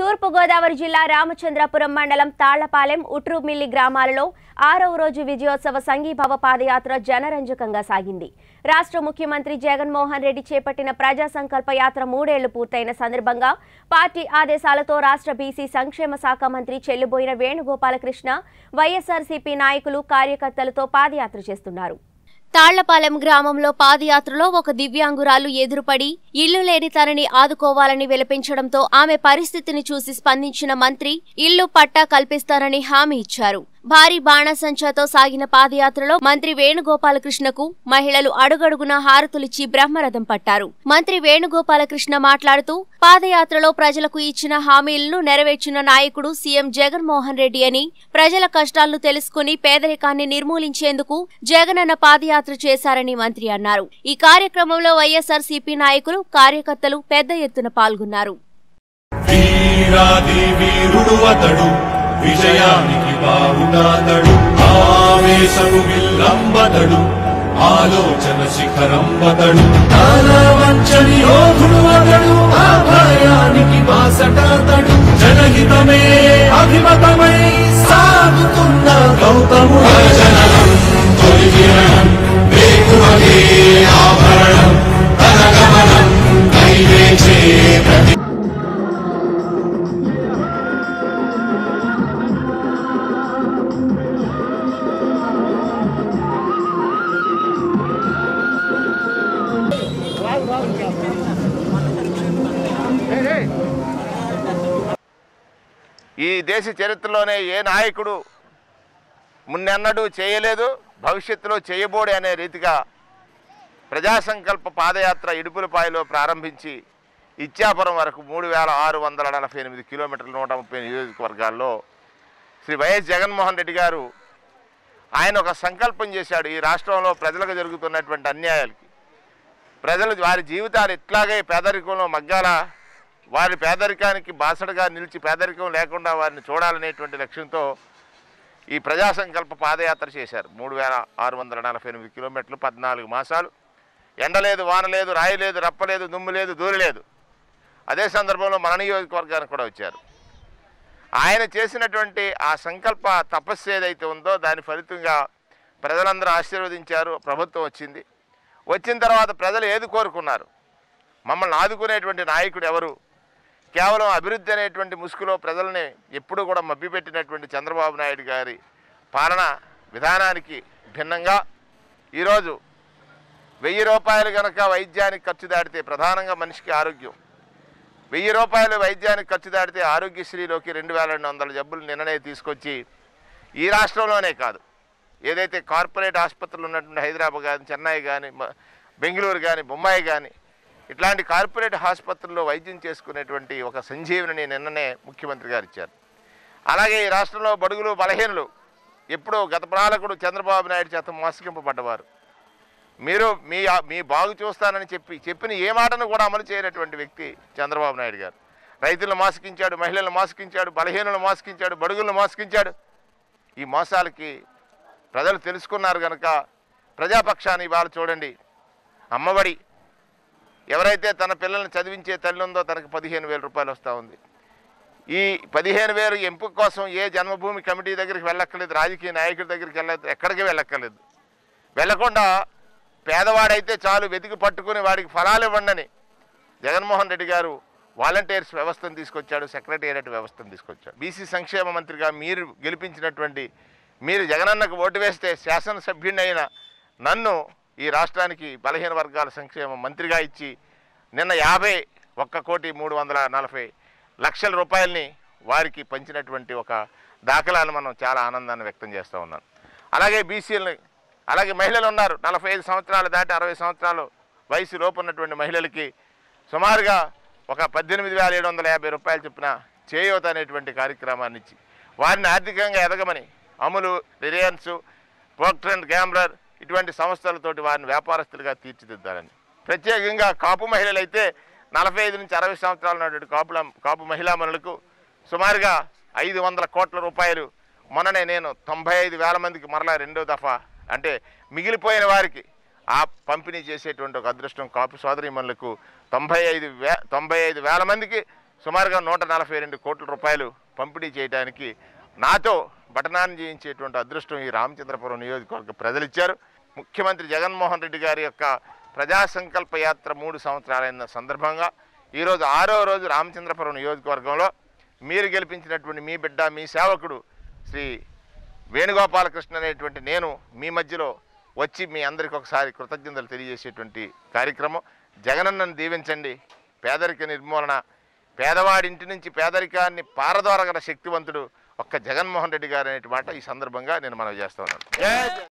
తూర్పుగోదావరి జిల్లా రామచంద్రపురం మండలం తాళ్లపాలెం ఉట్రుమిల్లి గ్రామాలలో ఆరవ రోజు విజయోత్సవ సంఘీభావ పాదయాత్ర జనరంజకంగా సాగింది రాష్ట్ర ముఖ్యమంత్రి జగన్మోహన్ రెడ్డి చేపట్టిన ప్రజా సంకల్ప యాత్ర మూడేళ్లు పూర్తయిన సందర్భంగా పార్టీ ఆదేశాలతో రాష్ట్ర బీసీ సంక్షేమ శాఖ మంత్రి చెల్లుబోయిన వేణుగోపాలకృష్ణ వైఎస్ఆర్సీపీ నాయకులు కార్యకర్తలతో పాదయాత్ర చేస్తున్నారు తాళ్లపాలెం గ్రామంలో పాదయాత్రలో ఒక దివ్యాంగురాలు ఎదురుపడి ఇల్లు లేని తనని ఆదుకోవాలని విలపించడంతో ఆమె పరిస్థితిని చూసి స్పందించిన మంత్రి ఇల్లు పట్టా కల్పిస్తారని హామీ ఇచ్చారు భారీ బాణసంచాతో సాగిన పాదయాత్రలో మంత్రి వేణుగోపాలకృష్ణకు మహిళలు అడుగడుగున హారతులిచ్చి బ్రహ్మరథం పట్టారు మంత్రి వేణుగోపాలకృష్ణ మాట్లాడుతూ పాదయాత్రలో ప్రజలకు ఇచ్చిన హామీలను నెరవేర్చిన నాయకుడు సీఎం జగన్మోహన్ రెడ్డి అని ప్రజల కష్టాలను తెలుసుకుని పేదరికాన్ని నిర్మూలించేందుకు జగనన్న పాదయాత్ర చేశారని మంత్రి అన్నారు ఈ కార్యక్రమంలో వైఎస్ఆర్సీపీ నాయకులు కార్యకర్తలు పెద్ద ఎత్తున పాల్గొన్నారు వీరాది వీరుడు అతడు విజయానికి బావుటాతడు ఆవేశము విల్లంబతడు ఆలోచన శిఖరంబతడు తన వంచని యోధుడు అతడు ఆ భయానికి బాసటాతడు జనహితమే అభిమతమై సాగుతున్న గౌతముడు జననం తొలి కిరణం వేకువగే ఆభరణం తన గమనం కైవేచే ప్రతి ఈ దేశ చరిత్రలోనే ఏ నాయకుడు మున్నెన్నడూ చేయలేదు భవిష్యత్తులో చేయబోడే అనే రీతిగా ప్రజా సంకల్ప పాదయాత్ర ఇడుపులపాయలో ప్రారంభించి ఇచ్చాపురం వరకు మూడు వేల ఆరు వందల నలభై ఎనిమిది కిలోమీటర్ల నూట ముప్పై నియోజకవర్గాల్లో శ్రీ వైఎస్ జగన్మోహన్ రెడ్డి గారు ఆయన ఒక సంకల్పం చేశాడు ఈ రాష్ట్రంలో ప్రజలకు జరుగుతున్నటువంటి అన్యాయాలకి ప్రజలు వారి జీవితాలు ఇట్లాగే పేదరికంలో మగ్గాల వారి పేదరికానికి బాసడగా నిలిచి పేదరికం లేకుండా వారిని చూడాలనేటువంటి లక్ష్యంతో ఈ ప్రజా సంకల్ప పాదయాత్ర చేశారు మూడు వేల ఆరు వందల నలభై ఎనిమిది కిలోమీటర్లు పద్నాలుగు మాసాలు ఎండలేదు వాన లేదు రాయి లేదు రప్పలేదు దుమ్ము లేదు దూరి లేదు అదే సందర్భంలో మన నియోజకవర్గానికి కూడా వచ్చారు ఆయన చేసినటువంటి ఆ సంకల్ప తపస్సు ఏదైతే ఉందో దాని ఫలితంగా ప్రజలందరూ ఆశీర్వదించారు ప్రభుత్వం వచ్చింది వచ్చిన తర్వాత ప్రజలు ఏది కోరుకున్నారు మమ్మల్ని ఆదుకునేటువంటి నాయకుడు ఎవరు కేవలం అభివృద్ధి అనేటువంటి ముసుగులో ప్రజల్ని ఎప్పుడూ కూడా మభ్యపెట్టినటువంటి చంద్రబాబు నాయుడు గారి పాలన విధానానికి భిన్నంగా ఈరోజు వెయ్యి రూపాయలు కనుక వైద్యానికి ఖర్చు దాటితే ప్రధానంగా మనిషికి ఆరోగ్యం వెయ్యి రూపాయలు వైద్యానికి ఖర్చు దాటితే ఆరోగ్యశ్రీలోకి రెండు వేల రెండు వందల జబ్బులు నిన్ననే తీసుకొచ్చి ఈ రాష్ట్రంలోనే కాదు ఏదైతే కార్పొరేట్ ఆసుపత్రులు ఉన్నటువంటి హైదరాబాద్ కానీ చెన్నై కానీ మ- బెంగళూరు కానీ బొంబాయి కానీ ఇట్లాంటి కార్పొరేట్ ఆసుపత్రుల్లో వైద్యం చేసుకునేటువంటి ఒక సంజీవిని నిన్ననే ముఖ్యమంత్రి గారు ఇచ్చారు అలాగే ఈ రాష్ట్రంలో బడుగులు బలహీనులు ఎప్పుడో గత పాలకుడు చంద్రబాబు నాయుడు చేత మోసగింపబడ్డవారు మీరు మీ మీ బాగు చూస్తానని చెప్పి చెప్పిన ఏ మాటను కూడా అమలు చేయనటువంటి వ్యక్తి చంద్రబాబు నాయుడు గారు రైతులను మోసగించాడు మహిళలను మోసగించాడు బలహీనులను మోసగించాడు బడుగులను మోసగించాడు ఈ మోసాలకి ప్రజలు తెలుసుకున్నారు కనుక ప్రజాపక్షాన్ని ఇవాళ చూడండి అమ్మఒడి ఎవరైతే తన పిల్లల్ని చదివించే తల్లి ఉందో తనకు పదిహేను వేల రూపాయలు వస్తూ ఉంది ఈ పదిహేను వేలు ఎంపిక కోసం ఏ జన్మభూమి కమిటీ దగ్గరికి వెళ్ళక్కర్లేదు రాజకీయ నాయకుడి దగ్గరికి వెళ్ళలేదు ఎక్కడికి వెళ్ళక్కర్లేదు వెళ్ళకుండా పేదవాడైతే చాలు వెతికి పట్టుకుని వాడికి ఫలాలు ఇవ్వండి జగన్మోహన్ రెడ్డి గారు వాలంటీర్స్ వ్యవస్థను తీసుకొచ్చాడు సెక్రటేరియట్ వ్యవస్థను తీసుకొచ్చాడు బీసీ సంక్షేమ మంత్రిగా మీరు గెలిపించినటువంటి మీరు జగనన్నకు ఓటు వేస్తే శాసనసభ్యుడిని అయిన నన్ను ఈ రాష్ట్రానికి బలహీన వర్గాల సంక్షేమ మంత్రిగా ఇచ్చి నిన్న యాభై ఒక్క కోటి మూడు వందల నలభై లక్షల రూపాయలని వారికి పంచినటువంటి ఒక దాఖలాలు మనం చాలా ఆనందాన్ని వ్యక్తం చేస్తూ ఉన్నాం అలాగే బీసీలని అలాగే మహిళలు ఉన్నారు నలభై ఐదు సంవత్సరాలు దాటి అరవై సంవత్సరాలు వయసు లోపు ఉన్నటువంటి మహిళలకి సుమారుగా ఒక పద్దెనిమిది వేల ఏడు వందల యాభై రూపాయలు చొప్పున చేయూత అనేటువంటి కార్యక్రమాన్ని ఇచ్చి వారిని ఆర్థికంగా ఎదగమని Amul Reliance Procter and gambler ఇటువంటి సంస్థలతోటి వారిని వ్యాపారస్తులుగా తీర్చిదిద్దాలని ప్రత్యేకంగా కాపు మహిళలైతే నలభై ఐదు నుంచి అరవై సంవత్సరాలు ఉన్నటువంటి కాపుల కాపు మహిళామణులకు సుమారుగా ఐదు వందల కోట్ల రూపాయలు మొన్ననే నేను తొంభై ఐదు వేల మందికి మరలా రెండో దఫా అంటే మిగిలిపోయిన వారికి ఆ పంపిణీ చేసేటువంటి ఒక అదృష్టం కాపు సోదరీమణులకు తొంభై ఐదు వే తొంభై ఐదు వేల మందికి సుమారుగా నూట నలభై రెండు కోట్ల రూపాయలు పంపిణీ చేయడానికి నాతో బటనాన్ని చేయించేటువంటి అదృష్టం ఈ రామచంద్రపురం నియోజకవర్గ ప్రజలు ఇచ్చారు ముఖ్యమంత్రి జగన్మోహన్ రెడ్డి గారి యొక్క ప్రజా సంకల్ప యాత్ర మూడు సంవత్సరాలైన సందర్భంగా ఈరోజు ఆరో రోజు రామచంద్రపురం నియోజకవర్గంలో మీరు గెలిపించినటువంటి మీ బిడ్డ మీ సేవకుడు శ్రీ వేణుగోపాలకృష్ణ అనేటువంటి నేను మీ మధ్యలో వచ్చి మీ అందరికి ఒకసారి కృతజ్ఞతలు తెలియజేసేటువంటి కార్యక్రమం జగనన్నను దీవించండి పేదరిక నిర్మూలన పేదవాడి ఇంటి నుంచి పేదరికాన్ని పారదోరగల శక్తివంతుడు ఒక్క జగన్మోహన్ రెడ్డి గారు అనేటి మాట ఈ సందర్భంగా నేను మనవి చేస్తున్నాను జై జగన్.